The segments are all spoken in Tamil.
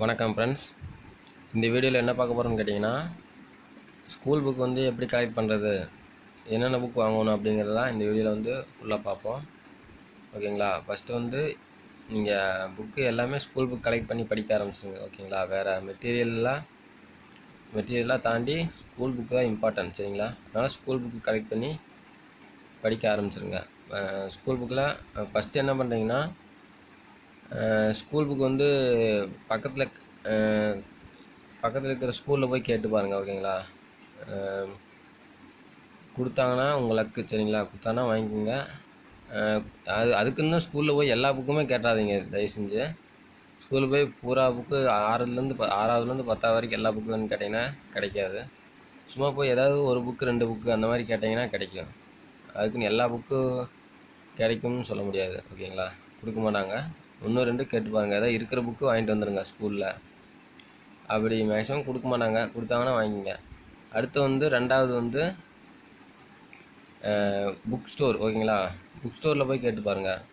வணக்கம் ஃப்ரெண்ட்ஸ் இந்த வீடியோவில் என்ன பார்க்க போகிறோம்னு கேட்டிங்கன்னா ஸ்கூல் புக் வந்து எப்படி கலெக்ட் பண்ணுறது என்னென்ன புக் வாங்கணும் அப்படிங்கிறதெல்லாம் இந்த வீடியோவில் வந்து ஃபுல்லாக பார்ப்போம் ஓகேங்களா ஃபஸ்ட்டு வந்து நீங்கள் புக்கு எல்லாமே ஸ்கூல் புக் கலெக்ட் பண்ணி படிக்க ஆரம்பிச்சிருங்க ஓகேங்களா வேறு மெட்டீரியல்லாம் மெட்டீரியலாக தாண்டி ஸ்கூல் புக்கு தான் இம்பார்ட்டன்ட் சரிங்களா அதனால் ஸ்கூல் புக்கு கலெக்ட் பண்ணி படிக்க ஆரம்பிச்சிருங்க ஸ்கூல் புக்கில் ஃபஸ்ட்டு என்ன பண்ணுறீங்கன்னா ஸ்கூல் புக் வந்து பக்கத்தில் பக்கத்தில் இருக்கிற ஸ்கூலில் போய் கேட்டு பாருங்கள் ஓகேங்களா அஹ் கொடுத்தாங்கன்னா உங்கள் லக்கு சரிங்களா கொடுத்தாங்கன்னா வாங்கிக்கோங்க அஹ் அது அதுக்குன்னு ஸ்கூலில் போய் எல்லா புக்குமே கேட்டாதீங்க தயவு செஞ்சு ஸ்கூலில் போய் பூரா புக்கு ஆறுலேருந்து ப ஆறாவதுலேருந்து பத்தாவது வரைக்கும் எல்லா புக்குன்னு கேட்டிங்கன்னா கிடைக்காது சும்மா போய் ஏதாவது ஒரு புக்கு ரெண்டு புக்கு அந்த மாதிரி கேட்டிங்கன்னா கிடைக்கும் அதுக்குன்னு எல்லா புக்கும் கிடைக்கும்னு சொல்ல முடியாது ஓகேங்களா கொடுக்க மாட்டாங்க ஒன்று ரெண்டு கேட்டு பாருங்கள் ஏதாவது இருக்கிற புக்கு வாங்கிட்டு வந்துடுங்க ஸ்கூலில் அப்படி மேக்ஸிமம் கொடுக்க மாட்டாங்க கொடுத்தாங்கன்னா வாங்கிங்க அடுத்து வந்து ரெண்டாவது வந்து புக் ஸ்டோர் ஓகேங்களா புக் ஸ்டோரில் போய் கேட்டு பாருங்கள்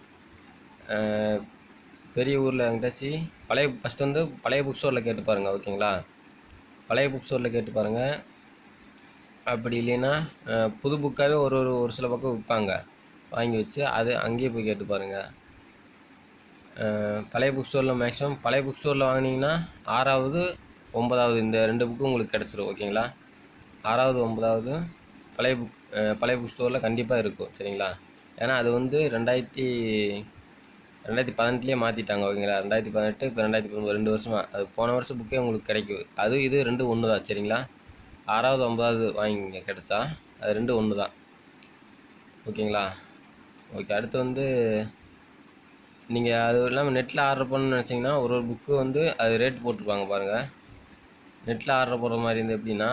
பெரிய ஊரில் எங்கிட்டாச்சு பழைய ஃபஸ்ட்டு வந்து பழைய புக் ஸ்டோரில் கேட்டு பாருங்கள் ஓகேங்களா பழைய புக் ஸ்டோரில் கேட்டு பாருங்கள் அப்படி இல்லைன்னா அஹ், புது புக்காகவே ஒரு ஒரு ஒரு சில பக்கம் விற்பாங்க வாங்கி வச்சு அது அங்கேயே போய் கேட்டு பாருங்கள் அஹ், பழைய புக் ஸ்டோரில் மேக்ஸிமம் பழைய புக் ஸ்டோரில் வாங்கினீங்கன்னா ஆறாவது ஒன்பதாவது இந்த ரெண்டு புக்கும் உங்களுக்கு கிடச்சிரும் ஓகேங்களா ஆறாவது ஒன்பதாவது பழைய புக் அஹ், பழைய புக் ஸ்டோரில் கண்டிப்பாக இருக்கும் சரிங்களா ஏன்னா அது வந்து ரெண்டாயிரத்தி ரெண்டாயிரத்தி பதினெட்டுலேயே மாற்றிட்டாங்க ஓகேங்களா ரெண்டாயிரத்தி பதினெட்டு இப்போ ரெண்டாயிரத்தி பத்தொம்பது ரெண்டு வருஷமாக அது போன வருஷம் புக்கே உங்களுக்கு கிடைக்கும் அது இது ரெண்டு ஒன்று தான் சரிங்களா ஆறாவது ஒன்பதாவது வாங்கிங்க கிடைச்சா அது ரெண்டு ஒன்று தான் ஓகேங்களா ஓகே அடுத்து வந்து நீங்கள் அது இல்லாமல் நெட்டில் ஆர்டர் பண்ணணும்னு நினச்சிங்கன்னா ஒரு ஒரு புக்கு வந்து அது ரேட் போட்டிருப்பாங்க பாருங்கள் நெட்டில் ஆர்டர் போடுற மாதிரி இருந்து எப்படின்னா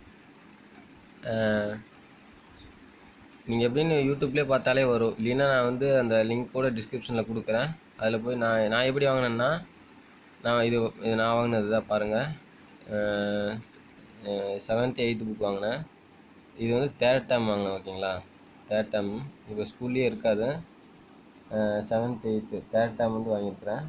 நீங்கள் எப்படின்னு யூடியூப்லேயே பார்த்தாலே வரும் இல்லைன்னா நான் வந்து அந்த லிங்க் கூட டிஸ்கிரிப்ஷனில் கொடுக்குறேன் அதில் போய் நான் நான் எப்படி வாங்கினேன்னா நான் இது இது நான் வாங்கினது தான் பாருங்கள் செவன்த் எயித்து புக் வாங்கினேன் இது வந்து தேர்ட் டைம் வாங்கினேன் ஓகேங்களா தேர்ட் டைம் இப்போ ஸ்கூல்லேயே இருக்காது செவன்த் எயித்து தேர்ட் டைம் வந்து வாங்கியிருக்கிறேன்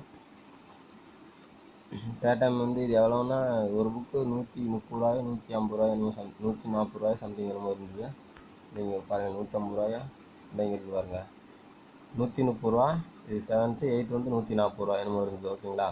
தேர்ட் டைம் வந்து இது எவ்வளோன்னா ஒரு புக்கு நூற்றி முப்பது ரூபாயோ நூற்றி ஐம்பது ரூபாயோ என்னமோ சம் நூற்றி நாற்பது ரூபாயோ சம்திங் என்னமோ இருந்தது நீங்கள் பாருங்கள் நூற்றம்பது ரூபாயோ அப்படிங்கிறது பாருங்கள் நூற்றி முப்பது ரூபா இது செவன்த்து எயித்து வந்து நூற்றி நாற்பது ரூபா என்னமோ இருந்தது ஓகேங்களா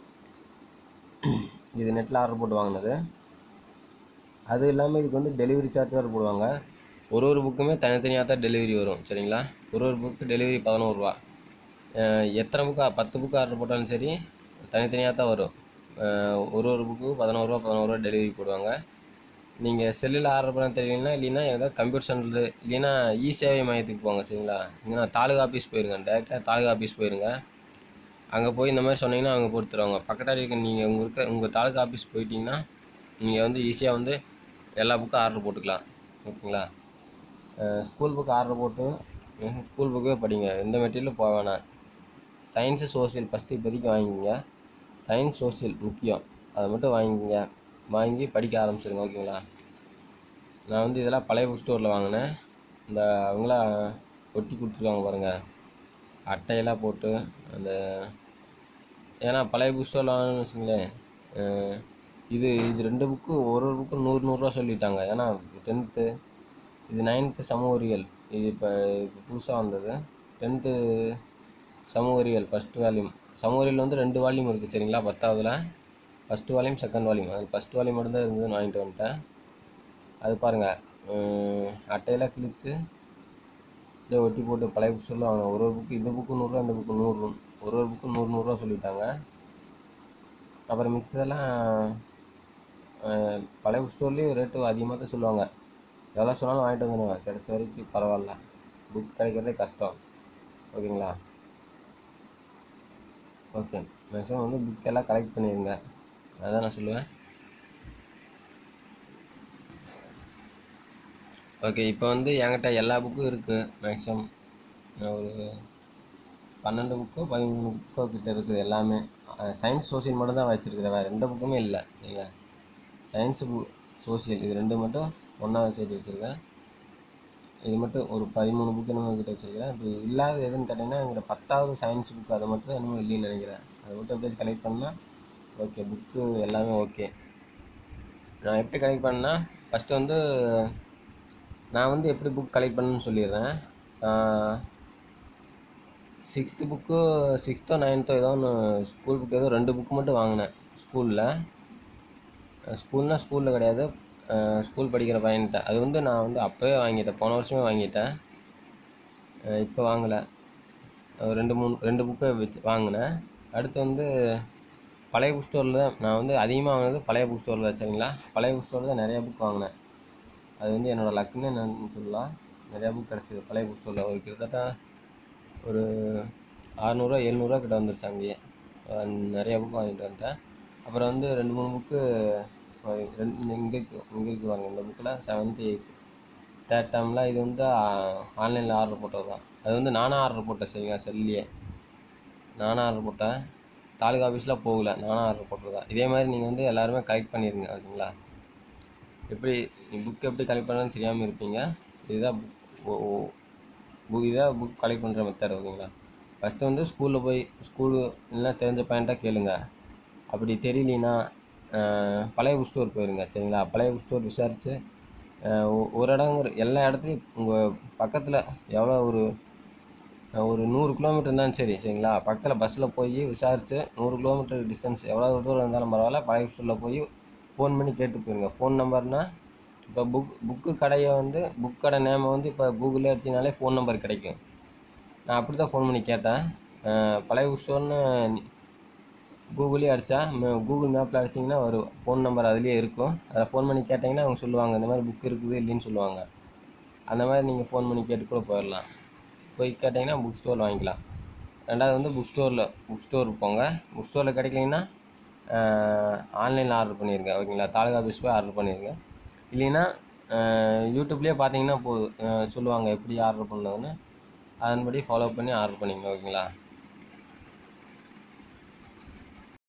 இது நெட்டில் ஆர்டர் போட்டு வாங்கினது அது இல்லாமல் இதுக்கு வந்து டெலிவரி சார்ஜ் வேறு போடுவாங்க ஒரு ஒரு புக்குமே தனித்தனியாக தான் டெலிவரி வரும் சரிங்களா ஒரு ஒரு புக்கு டெலிவரி பதினோருவா எத்தனை புக்கு பத்து புக்கு ஆர்டர் போட்டாலும் சரி தனித்தனியாக தான் வரும் அஹ் ஒரு ஒரு புக்கு பதினோருவா பதினோருவா டெலிவரி போடுவாங்க நீங்கள் செல்லில் ஆர்டர் பண்ண தெரியலனா இல்லைன்னா ஏதாவது கம்ப்யூட்டர் சென்டர் இல்லைன்னா இ சேவை மையத்துக்கு போங்க சரிங்களா இங்கே தாலுகா ஆஃபீஸ் போயிருங்க டேரெக்டாக தாலுகா ஆஃபீஸ் போயிருங்க அங்கே போய் இந்த மாதிரி சொன்னீங்கன்னா அவங்க கொடுத்துருவாங்க பக்கத்தாடி இருக்க நீங்கள் உங்கள் இருக்க உங்கள் தாலுகா ஆஃபீஸ் போயிட்டீங்கன்னா நீங்கள் வந்து ஈஸியாக வந்து எல்லா புக்கும் ஆர்டர் போட்டுக்கலாம் ஓகேங்களா ஸ்கூல் புக் ஆர்டர் போட்டு ஸ்கூல் புக்கே படிங்க எந்த மெட்டீரியலும் போக வேணாம் சயின்ஸு சோஷியல் ஃபஸ்ட்டு இப்போதைக்கு வாங்கிக்கோங்க சயின்ஸ் சோஷியல் முக்கியம் அதை மட்டும் வாங்கிக்கோங்க வாங்கி படிக்க ஆரம்பிச்சிருங்க ஓகேங்களா நான் வந்து இதெல்லாம் பழைய புக் ஸ்டோரில் வாங்கினேன் இந்த அவங்களாம் ஒட்டி கொடுத்துருக்காங்க பாருங்கள் அட்டையெல்லாம் போட்டு அந்த ஏன்னா பழைய புக் ஸ்டோரில் வாங்கணும்னு வச்சுங்களேன் அஹ் இது இது ரெண்டு புக்கு ஒரு ஒரு புக்கு நூறு நூறுரூவா சொல்லிட்டாங்க ஏன்னா டென்த்து இது நைன்த்து சமூகவியல் இது இப்போ இப்போ புதுசாக வந்தது டென்த்து சமூகவியல் ஃபஸ்ட் வால்யூம் சமூகவியல் வந்து ரெண்டு வால்யூம் இருக்குது சரிங்களா பத்தாவதுல ஃபஸ்ட்டு வால்யூம் செகண்ட் வால்யூம் அது ஃபஸ்ட் வால்யூம் மட்டும்தான் இருந்ததுன்னு வாங்கிட்டு வந்துட்டேன் அது பாருங்கள் அட்டையெல்லாம் கிழிச்சு அப்படியே ஒட்டி போட்டு பழைய புக் ஸ்டோரில் வாங்கினேன் ஒரு ஒரு புக்கு இந்த புக்கு நூறுரூவா இந்த புக்கு நூறு ஒரு ஒரு புக்கு நூறு நூறுரூவா சொல்லிட்டாங்க அப்புறம் மிச்சதெல்லாம் அஹ், பழைய புக் ஸ்டோர்லேயும் ரேட்டு அதிகமாக தான் சொல்லுவாங்க எவ்வளோ சொன்னாலும் வாங்கிட்டு வந்துடுங்க கிடைச்ச வரைக்கும் பரவாயில்ல புக் கிடைக்கிறதே கஷ்டம் ஓகேங்களா ஓகே மேக்ஸிமம் வந்து புக் எல்லாம் கலெக்ட் பண்ணிடுங்க அதான் நான் சொல்லுவேன் ஓகே இப்போ வந்து என்கிட்ட எல்லா புக்கும் இருக்குது மேக்ஸிமம் ஒரு பன்னெண்டு புக்கோ பதிமூணு புக்கோ கிட்ட இருக்குது எல்லாமே சயின்ஸ் சோசியல் மட்டும் தான் வச்சுருக்கிறேன் வேறு எந்த புக்குமே இல்லை சரிங்களா சயின்ஸு புக் சோசியல் இது ரெண்டு மட்டும் ஒன்றா சேர்த்து வச்சுருக்கேன் இது மட்டும் ஒரு பதிமூணு புக் என்னமோ கிட்ட வச்சுருக்கிறேன் இப்போ இல்லாத எதுன்னு கேட்டிங்கன்னா எங்கிட்ட பத்தாவது சயின்ஸ் புக் அதை மட்டும் என்னமோ இல்லைன்னு நினைக்கிறேன் அதை மட்டும் எப்படியாச்சும் கலெக்ட் பண்ணால் ஓகே புக்கு எல்லாமே ஓகே நான் எப்படி கலெக்ட் பண்ணேன்னா ஃபஸ்ட்டு வந்து நான் வந்து எப்படி புக் கலெக்ட் பண்ணேன்னு சொல்லிடுறேன் சிக்ஸ்த்து புக்கு சிக்ஸ்த்தோ நைன்த்தோ ஏதோ ஒன்று ஸ்கூல் புக் ஏதோ ரெண்டு புக்கு மட்டும் வாங்கினேன் ஸ்கூலில் ஸ்கூல்னால் ஸ்கூலில் கிடையாது ஸ்கூல் படிக்கிற பையன்கிட்ட அது வந்து நான் வந்து அப்போவே வாங்கிட்டேன் போன வருஷமே வாங்கிட்டேன் இப்போ வாங்கலை ஒரு ரெண்டு மூணு ரெண்டு புக்கை வச்சு வாங்கினேன் அடுத்து வந்து பழைய புக் ஸ்டோரில் தான் நான் வந்து அதிகமாக வாங்கினது பழைய புக் ஸ்டோரில் சரிங்களா பழைய புக் ஸ்டோரில் தான் நிறையா புக் வாங்கினேன் அது வந்து என்னோடய லக்குன்னு என்னன்னு சொல்லலாம் நிறையா புக் கிடச்சிது பழைய புக் ஸ்டோரில் ஒரு கிட்டத்தட்ட ஒரு அறநூறுவா எழுநூறுவா கிட்ட வந்துருச்சு அங்கேயே அஹ் நிறையா புக் வாங்கிட்டு வந்துட்டேன் அப்புறம் வந்து ரெண்டு மூணு புக்கு ரெண்டு இங்கே இருக்கு இங்கே இருக்கு பாருங்க இந்த புக்கில் செவன்த்து எயித்து தேர்ட் டேர்மில் இது வந்து ஆன்லைனில் ஆர்டர் போட்டது தான் அது வந்து நானாக ஆர்டர் போட்டேன் சரிங்களா செல்லியே நானாக ஆர்டர் போட்டேன் தாலுகா ஆஃபீஸில் போகல நானாக ஆர்டர் போட்டது தான் இதே மாதிரி நீங்கள் வந்து எல்லாருமே கலெக்ட் பண்ணிடுங்க ஓகேங்களா எப்படி புக் எப்படி கலெக்ட் பண்ணணும்னு தெரியாமல் இருப்பீங்க இதுதான் புக் இதான் புக் கலெக்ட் பண்ணுற மெத்தட் ஓகேங்களா ஃபஸ்ட்டு வந்து ஸ்கூலில் போய் ஸ்கூலு இல்லைனா தெரிஞ்ச பையன்கிட்ட கேளுங்க அப்படி தெரியலனா பழைய புக் ஸ்டோர் போயிருங்க சரிங்களா பழைய புக் ஸ்டோர் விசாரித்து ஒரு இடம் எல்லா இடத்துலையும் உங்கள் பக்கத்தில் எவ்வளோ ஒரு ஒரு நூறு கிலோமீட்டர் இருந்தாலும் சரி சரிங்களா பக்கத்தில் பஸ்ஸில் போய் விசாரித்து நூறு கிலோமீட்டர் டிஸ்டன்ஸ் எவ்வளோ தூரம் இருந்தாலும் பரவாயில்ல பழைய புக் ஸ்டோரில் போய் ஃபோன் பண்ணி கேட்டு போயிருங்க ஃபோன் நம்பர்னால் இப்போ புக் புக்கு கடையை வந்து புக் கடை நேமை வந்து இப்போ கூகுளில் அடிச்சிங்கனாலே ஃபோன் நம்பர் கிடைக்கும் நான் அப்படி தான் ஃபோன் பண்ணி கேட்டேன் அஹ் பழைய புக் ஸ்டோர்னு கூகுளே அடித்தா கூகுள் மேப்பில் அடிச்சிங்கன்னா வரும் ஃபோன் நம்பர் அதுலேயே இருக்கும் அதை ஃபோன் பண்ணி கேட்டிங்கன்னா அவங்க சொல்லுவாங்க இந்த மாதிரி புக் இருக்குது இல்லைன்னு சொல்லுவாங்க அந்த மாதிரி நீங்கள் ஃபோன் பண்ணி கேட்டு கூட போயிடலாம் போய் கேட்டிங்கன்னா புக் ஸ்டோரில் வாங்கிக்கலாம் ரெண்டாவது வந்து புக் ஸ்டோரில் புக் ஸ்டோர் போங்க புக் ஸ்டோரில் கிடைக்கலைன்னா ஆன்லைனில் ஆர்டர் பண்ணிடுங்க ஓகேங்களா தாலுகா ஆஃபீஸ் போய் ஆர்டர் பண்ணிடுங்க இல்லைன்னா யூடியூப்லேயே பார்த்தீங்கன்னா போதும் அஹ் சொல்லுவாங்க எப்படி ஆர்டர் பண்ணதுன்னு அதன்படி ஃபாலோ பண்ணி ஆர்டர் பண்ணிங்க ஓகேங்களா